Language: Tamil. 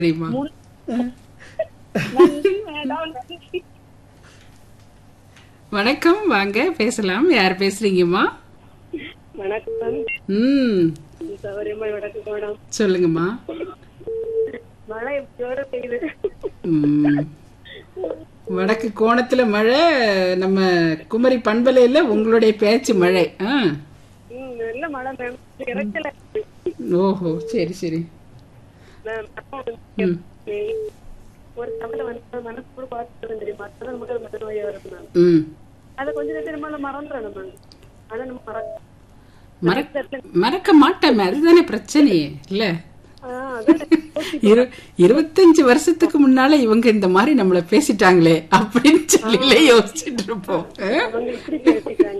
தெரியுமா நன்றி மேடம் நன்றி வணக்கம் வாங்க பேசலாம் யார் பேசுறீங்கம்மா வணக்கம் ம் சௌரியமா வணக்கம் மேடம் சொல்லுங்கம்மா மழை ஜோர பெய்யுது ம். வடக்கு கோணத்துல மழை நம்ம குமரி பண்பலையில உங்களுடைய பேச்சு மழை ஆ ம், நல்ல மழை மேம் இறக்கல ஓஹோ சரி சரி நான் அப்பா ம் வந்து ஒரு கவலை வந்து மனசு கூட பார்த்துட்டு தெரியுமா அதான் நமக்கு அது மத நோயா வருது மேம் ம் அதை கொஞ்ச நேரத்தில் நம்ம மறந்துடணும் மேம் ஆனா நம்ம மறக்க மறக்க மறக்க மாட்டோமே அதுதானே பிரச்சனையே இல்ல ஆ, அதான் இரு இருபத்தஞ்சு வருஷத்துக்கு முன்னால இவங்க இந்த மாதிரி நம்மள பேசிட்டாங்களே அப்படின்னு சொல்லி யோசிச்சுட்டு இருப்போம் ஆ? அவங்க இப்படி பேசிட்டாங்க